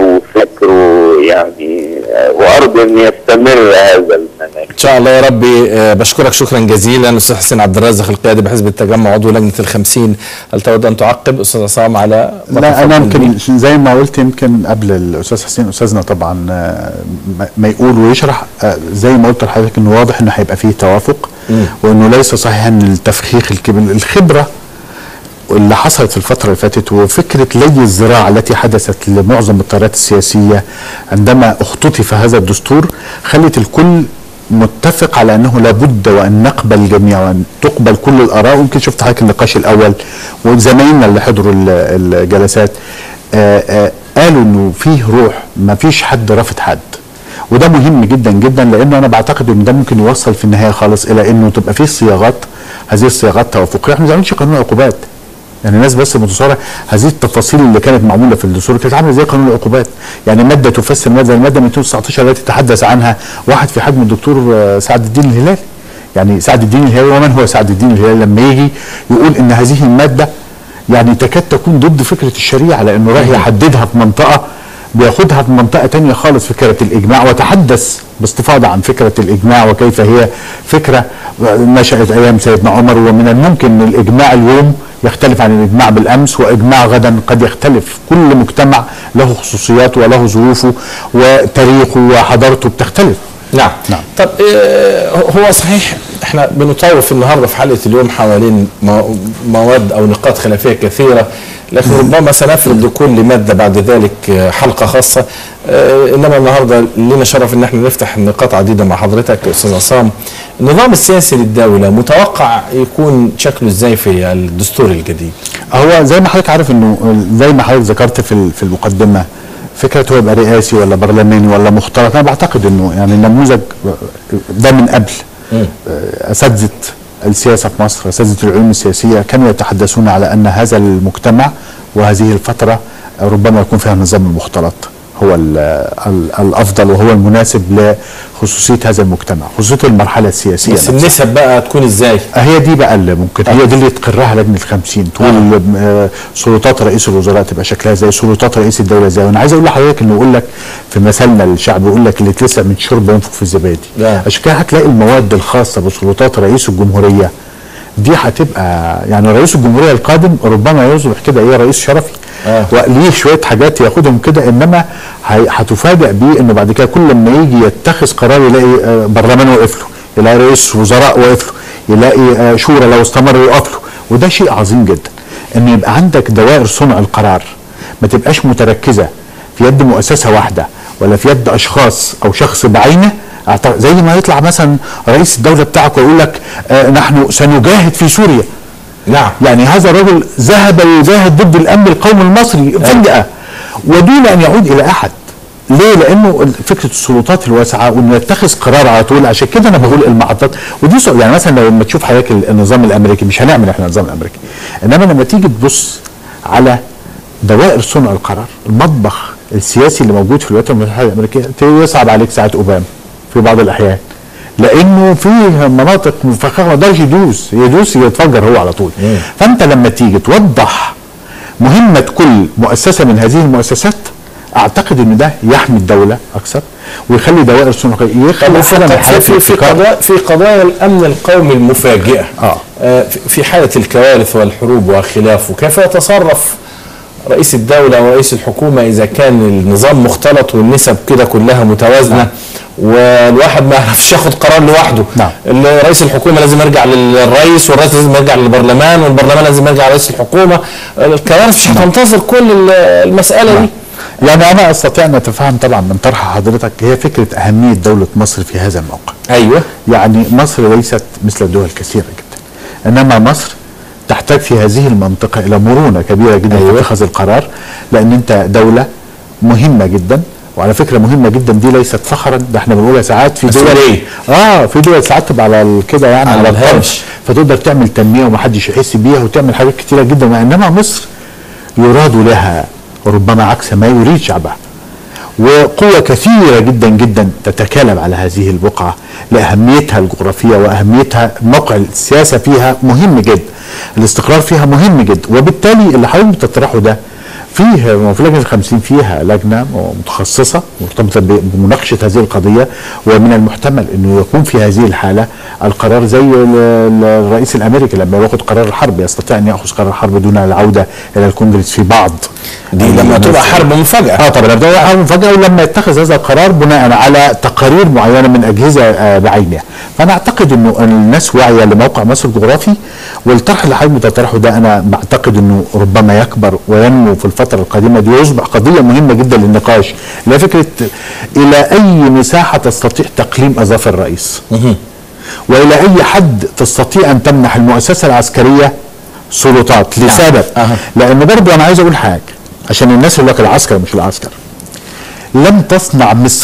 وفكره يعني آه، وأرجو أن يستمر هذا المنهج ان شاء الله يا ربي آه، بشكرك شكرا جزيلا استاذ حسين عبد الرازق القيادي بحزب التجمع عضو لجنه الخمسين هل تود ان تعقب استاذ عصام على ما لا انا تفضل يمكن به؟ زي ما قلت يمكن قبل الاستاذ حسين استاذنا طبعا آه، ما- ما يقول ويشرح آه، زي ما قلت لحضرتك انه واضح انه هيبقى فيه توافق وانه ليس صحيحا التفخيخ الكبير الخبره اللي حصلت في الفترة اللي فاتت وفكرة لي الزراعة التي حدثت لمعظم التيارات السياسية عندما اختطف هذا الدستور خلت الكل متفق على انه لابد وان نقبل جميعا وان تقبل كل الاراء ويمكن شفت حضرتك النقاش الاول وزمايلنا اللي حضروا ال- الجلسات آآ آآ قالوا انه فيه روح ما فيش حد رافض حد وده مهم جدا جدا لانه انا بعتقد ان ده ممكن يوصل في النهايه خالص الى انه تبقى فيه صياغات هذه الصياغات توافقيه احنا ما بنعملش قانون عقوبات يعني الناس بس متصوره هذه التفاصيل اللي كانت معموله في الدستور كانت عامله زي قانون العقوبات يعني ماده تفسر ماده الماده 219 التي تحدث عنها واحد في حجم الدكتور آه، سعد الدين الهلالي يعني سعد الدين الهلالي ومن هو سعد الدين الهلالي لما يجي يقول ان هذه الماده يعني تكاد تكون ضد فكره الشريعه لانه راح يحددها في منطقه بياخدها في منطقه تانية خالص فكره الاجماع وتحدث باستفاضه عن فكره الاجماع وكيف هي فكره نشات ايام سيدنا عمر ومن الممكن ان الاجماع اليوم يختلف عن الاجماع بالامس واجماع غدا قد يختلف كل مجتمع له خصوصياته وله ظروفه وتاريخه وحضارته بتختلف نعم نعم. طب آه، هو صحيح احنا بنطوف النهارده في حلقه اليوم حوالين مو- مواد او نقاط خلافيه كثيره لكن ربما سنفرد لكل ماده بعد ذلك آه، حلقه خاصه آه، انما النهارده لنا شرف ان احنا نفتح نقاط عديده مع حضرتك استاذ عصام النظام السياسي للدوله متوقع يكون شكله ازاي في الدستور الجديد هو زي ما حضرتك عارف انه زي ما حضرتك ذكرت في ال- في المقدمه فكره هو يبقى رئاسي ولا برلماني ولا مختلط انا بعتقد انه يعني النموذج ده من قبل اساتذه السياسه في مصر اساتذه العلوم السياسيه كانوا يتحدثون على ان هذا المجتمع وهذه الفتره ربما يكون فيها النظام المختلط هو ال ال الافضل وهو المناسب لخصوصيه هذا المجتمع خصوصيه المرحله السياسيه بس نفسها. النسب بقى تكون ازاي هي دي بقى اللي ممكن هي دي اللي تقرها لجنه 50 تقول آه، سلطات رئيس الوزراء تبقى شكلها زي سلطات رئيس الدوله زي وانا عايز اقول لحضرتك انه يقول لك في مثلنا الشعب يقول لك اللي اتلسع من شرب ينفخ في الزبادي نعم. عشان كده هتلاقي المواد الخاصه بسلطات رئيس الجمهوريه دي هتبقى يعني رئيس الجمهوريه القادم ربما يصبح كده ايه رئيس شرفي آه. وليه شويه حاجات ياخدهم كده انما هي- هتفاجئ بيه انه بعد كده كل لما يجي يتخذ قرار يلاقي آه، برلمان واقف له يلاقي رئيس وزراء واقف له يلاقي آه، شورى لو استمر يقف له وده شيء عظيم جدا ان يبقى عندك دوائر صنع القرار ما تبقاش متركزه في يد مؤسسه واحده ولا في يد اشخاص او شخص بعينه أعتقد- زي ما يطلع مثلا رئيس الدوله بتاعك ويقول لك آه نحن سنجاهد في سوريا نعم. يعني هذا الرجل ذهب يجاهد ضد الامن القومي المصري فجاه ودون ان يعود الى احد ليه؟ لانه فكره السلطات الواسعه وانه يتخذ قرار على طول عشان كده انا بقول المحطات ودي سؤال يعني مثلا لما تشوف حضرتك النظام الامريكي مش هنعمل احنا النظام الامريكي انما لما تيجي تبص على دوائر صنع القرار المطبخ السياسي اللي موجود في الولايات المتحده الامريكيه تلاقيه يصعب عليك ساعه اوباما في بعض الاحيان لانه في مناطق مفخخه ما يقدرش يدوس يدوس يتفجر هو على طول فانت لما تيجي توضح مهمه كل مؤسسه من هذه المؤسسات اعتقد ان ده يحمي الدوله اكثر ويخلي دوائر صنع القرار يخلي حاجه من حالات في في الابتكار. قضايا في قضايا الامن القومي المفاجئه آه. آه، في- في حاله الكوارث والحروب وخلافه كيف يتصرف رئيس الدوله ورئيس الحكومه اذا كان النظام مختلط والنسب كده كلها متوازنه والواحد ما يعرفش ياخد قرار لوحده نعم. ال- رئيس الحكومه لازم يرجع للرئيس والرئيس لازم يرجع للبرلمان والبرلمان لازم يرجع لرئيس الحكومه الكوارث مش هتنتظر كل ال- المساله دي يعني انا استطيع ان اتفهم طبعا من طرح حضرتك هي فكره اهميه دوله مصر في هذا الموقع ايوه يعني مصر ليست مثل الدول كثيرة جدا إنما مصر تحتاج في هذه المنطقة إلى مرونة كبيرة جدا أيوة. في اتخاذ القرار لأن أنت دولة مهمة جدا وعلى فكرة مهمة جدا دي ليست فخرا ده احنا بنقولها ساعات في دول مسؤولية. اه في دول ساعات تبقى على ال- كده يعني على على الهامش. الطرف فتقدر تعمل تنمية ومحدش يحس بيها وتعمل حاجات كتيرة جدا انما مصر يراد لها ربما عكس ما يريد شعبها وقوة كثيرة جدا جدا تتكالب على هذه البقعة لأهميتها الجغرافية وأهميتها موقع السياسة فيها مهم جدا الاستقرار فيها مهم جدا وبالتالي اللي حضرتك بتطرحه ده فيه ما في لجنة الخمسين فيها لجنة متخصصة مرتبطة ب- بمناقشة هذه القضية ومن المحتمل أنه يكون في هذه الحالة القرار زي ال- ال- الرئيس الأمريكي لما ياخد قرار الحرب يستطيع أن يأخذ قرار الحرب دون العودة إلى الكونجرس في بعض دي لما تبقى حرب مفاجاه اه طبعا ده حرب مفاجاه ولما يتخذ هذا القرار بناء على تقارير معينه من اجهزه آه، بعينها فانا اعتقد انه الناس واعيه لموقع مصر الجغرافي والطرح اللي حضرتك بتطرحه ده انا بعتقد انه ربما يكبر وينمو في الفتره القادمه دي ويصبح قضيه مهمه جدا للنقاش اللي هي فكره الى اي مساحه تستطيع تقليم اظافر الرئيس والى اي حد تستطيع ان تمنح المؤسسه العسكريه سلطات لسبب أها. لان برضه انا عايز اقول حاجه عشان الناس يقول لك العسكر مش العسكر لم تصنع مصر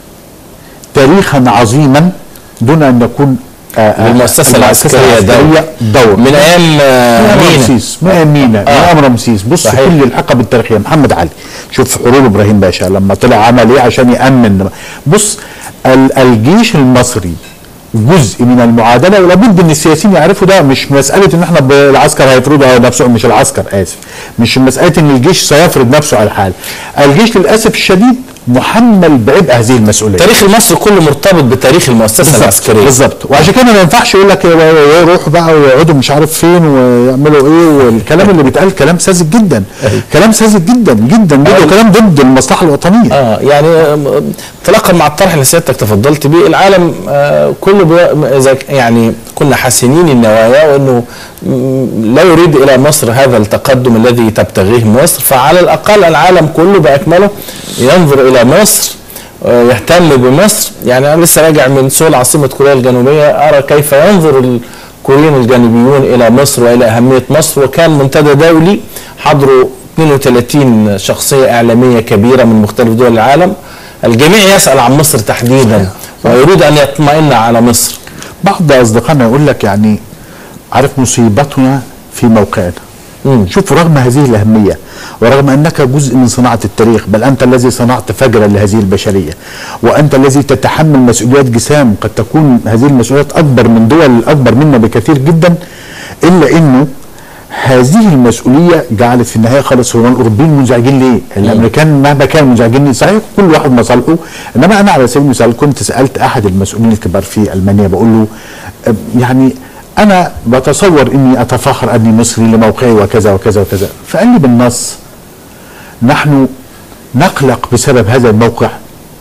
تاريخا عظيما دون ان يكون آه، آه، للمؤسسة العسكرية دور. دور من ايام آه، من مينا رمسيس من مينا من آه. ايام رمسيس بص صحيح. كل الحقب التاريخيه محمد علي شوف حروب ابراهيم باشا لما طلع عمل ايه عشان يامن بص ال- الجيش المصري جزء من المعادله ولابد ان السياسيين يعرفوا ده مش مساله ان احنا ب- العسكر هيفرضوا على نفسه مش العسكر اسف مش مساله ان الجيش سيفرض نفسه على الحال الجيش للاسف الشديد محمل بعبء هذه المسؤوليه التاريخ المصري كله مرتبط بتاريخ المؤسسه بالظبط، العسكريه بالظبط وعشان كده ما ينفعش يقول لك يروحوا بقى ويقعدوا مش عارف فين ويعملوا ايه والكلام اللي بيتقال كلام ساذج جدا كلام ساذج جدا جدا جدا أيوة. وكلام ضد المصلحه الوطنيه اه يعني آم، انطلاقا مع الطرح اللي سيادتك تفضلت بيه العالم آه كله بي... اذا ك- يعني كنا حاسنين النوايا وانه م- لا يريد الى مصر هذا التقدم الذي تبتغيه مصر فعلى الاقل العالم كله باكمله ينظر الى مصر آه، يهتم بمصر يعني انا لسه راجع من سول عاصمه كوريا الجنوبيه ارى كيف ينظر الكوريين الجنوبيون الى مصر والى اهميه مصر وكان منتدى دولي حضروا 32 شخصيه اعلاميه كبيره من مختلف دول العالم الجميع يسال عن مصر تحديدا ويريد ان يطمئن على مصر بعض اصدقائنا يقول لك يعني عارف مصيبتنا في موقعنا مم. شوف رغم هذه الأهمية ورغم أنك جزء من صناعة التاريخ بل أنت الذي صنعت فجرا لهذه البشرية وأنت الذي تتحمل مسؤوليات جسام قد تكون هذه المسؤوليات أكبر من دول أكبر منا بكثير جدا إلا أنه هذه المسؤولية جعلت في النهاية خلاص هو الأوروبيين منزعجين ليه؟ الأمريكان مهما كانوا منزعجين ليه؟ صحيح كل واحد مصالحه إنما أنا على سبيل المثال كنت سألت أحد المسؤولين الكبار في ألمانيا بقول له أه، يعني انا بتصور اني اتفاخر اني مصري لموقعي وكذا وكذا وكذا فقال لي بالنص نحن نقلق بسبب هذا الموقع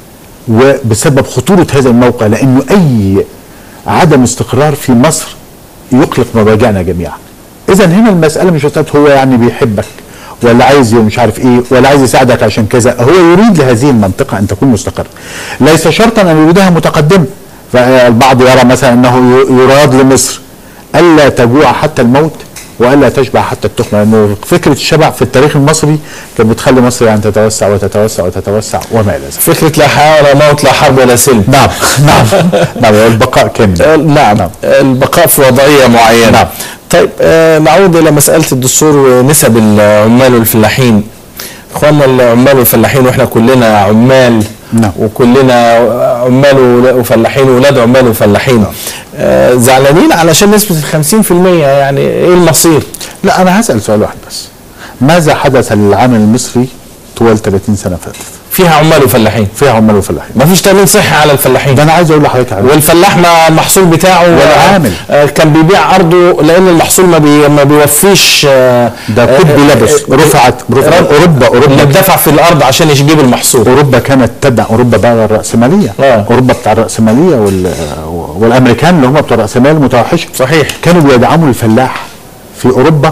وبسبب خطورة هذا الموقع لأنه أي عدم استقرار في مصر يقلق مضاجعنا جميعا إذا هنا المسألة مش مسألة هو يعني بيحبك ولا عايز مش عارف ايه ولا عايز يساعدك عشان كذا هو يريد لهذه المنطقة أن تكون مستقرة ليس شرطا أن يريدها متقدمة فالبعض يرى مثلا أنه يراد لمصر ألا تجوع حتى الموت والا تشبع حتى التخمه لانه فكره الشبع في التاريخ المصري كانت بتخلي مصر يعني تتوسع وتتوسع وتتوسع وما الى ذلك فكره لا حياه ولا موت لا حرب ولا سلم نعم نعم نعم البقاء كامل آه، نعم البقاء في وضعيه معينه نعم. طيب آه، نعود الى مساله الدستور ونسب العمال والفلاحين اخواننا العمال والفلاحين واحنا كلنا عمال نعم. وكلنا عمال ولا- وفلاحين واولاد عمال وفلاحين آه، زعلانين علشان نسبه ال 50% يعني ايه المصير؟ لا انا هسال سؤال واحد بس ماذا حدث للعامل المصري طوال 30 سنه فاتت فيها عمال وفلاحين فيها عمال وفلاحين ما فيش تامين صحي على الفلاحين ده انا عايز اقول لحضرتك على والفلاح ما المحصول بتاعه والعامل. آه، كان بيبيع ارضه لان المحصول ما, بي ما بيوفيش آه، ده كوب آه، لبس آه، رفعت رفعت رب- اوروبا اللي اوروبا اتدفع في الارض عشان يجيب المحصول اوروبا كانت تدعم اوروبا بقى الراسماليه آه. اوروبا بتاع الراسماليه وال... والامريكان اللي هم بتوع الراسماليه المتوحشه صحيح. كانوا بيدعموا الفلاح في اوروبا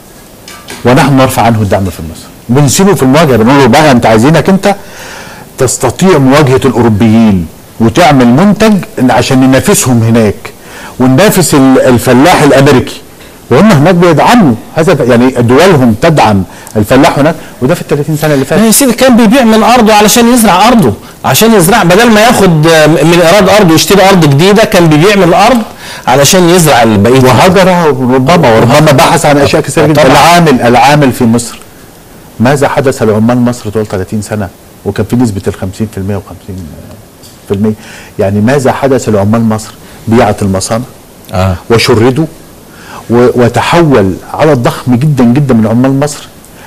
ونحن نرفع عنه الدعم في مصر بنسيبه في المواجهه بنقول له بقى انت عايزينك انت تستطيع مواجهه الاوروبيين وتعمل منتج إن عشان ننافسهم هناك وننافس ال- الفلاح الامريكي وهم هناك بيدعموا هذا يعني دولهم تدعم الفلاح هناك وده في ال 30 سنه اللي فاتت ما يا سيدي كان بيبيع من ارضه علشان يزرع ارضه عشان يزرع بدل ما ياخد آه، من ايراد ارضه يشتري ارض جديده كان بيبيع من الارض علشان يزرع البقيه وهجر ربما وربما بحث عن اشياء كثيره جدا طبعاً. العامل العامل في مصر ماذا حدث لعمال مصر طول 30 سنه وكان في نسبه ال 50% و50% يعني ماذا حدث لعمال مصر بيعت المصانع آه. وشردوا و- وتحول عدد ضخم جدا جدا من عمال مصر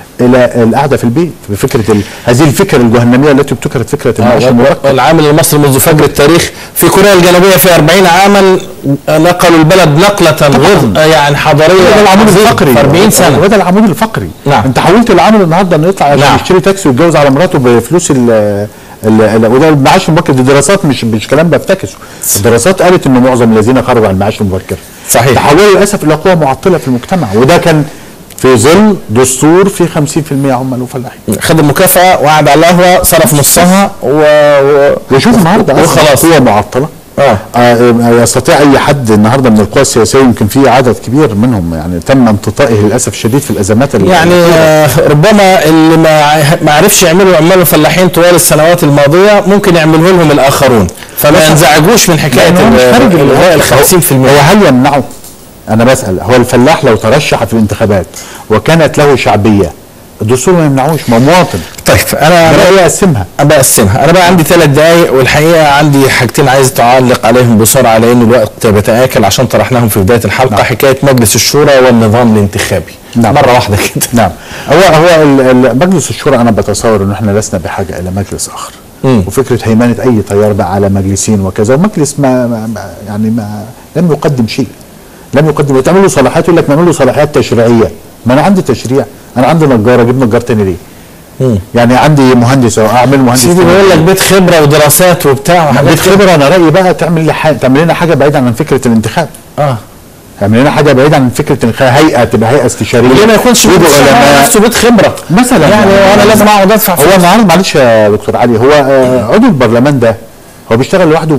الى القعده في البيت بفكره ال... هذه الفكره الجهنميه التي ابتكرت فكره المعاش المركب والعامل المصري منذ فجر التاريخ في كوريا الجنوبيه في 40 عاما نقلوا البلد نقله غير آه، يعني حضاريه وده العمود عظيمة الفقري في 40 سنه وده العمود الفقري نعم. انت حولت العامل النهارده انه يطلع عشان نعم. يشتري تاكسي ويتجوز على مراته بفلوس ال ال- ال- وده المعاش المبكر دي دراسات مش مش كلام بفتكسه الدراسات قالت انه معظم الذين خرجوا عن المعاش المبكر صحيح. تحولوا للاسف الى قوه معطله في المجتمع وده كان في ظل دستور في 50% عمال وفلاحين خد المكافاه وقعد على القهوه صرف نصها و... و... وشوف النهارده أصلاً وخلاص. قوه معطله آه. آه يستطيع اي حد النهارده من القوى السياسيه يمكن في عدد كبير منهم يعني تم انتطائه للاسف الشديد في الازمات ال- يعني آه، ربما اللي ما ع- ما عرفش يعملوا عمال الفلاحين طوال السنوات الماضيه ممكن يعملوه لهم الاخرون فما ينزعجوش من حكايه لأن هو مش خارج ال- الغاء ال 50% هو هل يمنعه؟ انا بسال هو الفلاح لو ترشح في الانتخابات وكانت له شعبيه الدستور ما يمنعوش ما هو مواطن طيب انا ده يقسمها بقسمها انا بقى عندي ثلاث دقايق والحقيقه عندي حاجتين عايز اتعلق عليهم بسرعه لان الوقت بيتاكل عشان طرحناهم في بدايه الحلقه نعم. حكايه مجلس الشورى والنظام الانتخابي نعم. مره واحده كده نعم هو هو ال- ال- مجلس الشورى انا بتصور ان احنا لسنا بحاجه الى مجلس اخر مم. وفكره هيمنه اي تيار بقى على مجلسين وكذا ومجلس ما, ما ما- يعني ما لم يقدم شيء لم يقدم تعمل له صلاحيات يقول لك نعمل له صلاحيات تشريعيه ما انا عندي تشريع انا عندي نجار اجيب نجار تاني ليه؟ مم. يعني عندي مهندس أو اعمل مهندس سيدي تاني بيقول لك ليه؟ بيت خبره ودراسات وبتاع وحاجات بيت خبره انا رايي بقى تعمل لي حاجه تعمل لنا حاجه بعيده عن فكره الانتخاب اه تعمل لنا حاجه بعيده عن فكره الانتخاب هيئه تبقى هيئه استشاريه ليه ما يكونش بيت يجوا الشورى علماء نفسه بيت خبره مثلا يعني انا لازم اقعد ادفع هو فلوس النهارده معلش يا دكتور علي هو آه، عضو البرلمان ده هو بيشتغل لوحده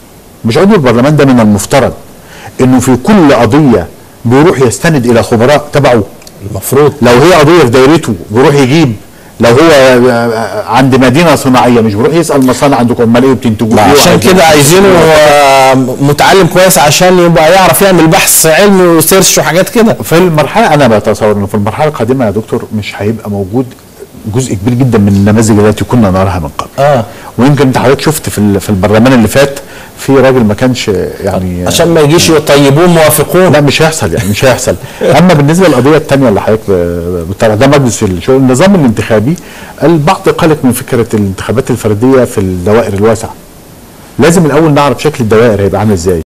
مش عضو البرلمان ده من المفترض انه في كل قضيه بيروح يستند الى خبراء تبعه المفروض لو هي قضيه في دايرته بيروح يجيب لو هو آه، آه، عند مدينه صناعيه مش بيروح يسال مصانع عندكم امال ايه بتنتجوا إيه عشان وعايزين- كده عايزينه آه، متعلم كويس عشان يبقى يعرف يعمل بحث علمي وسيرش وحاجات كده في المرحله انا بتصور انه في المرحله القادمه يا دكتور مش هيبقى موجود جزء كبير جدا من النماذج التي كنا نراها من قبل اه ويمكن انت حضرتك شفت في ال- في البرلمان اللي فات في راجل ما كانش يعني عشان ما يجيش يطيبوه موافقون لا مش هيحصل يعني مش هيحصل اما بالنسبه للقضيه الثانيه اللي حضرتك ب- بتطرح ده مجلس الشؤون النظام الانتخابي البعض قلق من فكره الانتخابات الفرديه في الدوائر الواسعه لازم الاول نعرف شكل الدوائر هيبقى عامل ازاي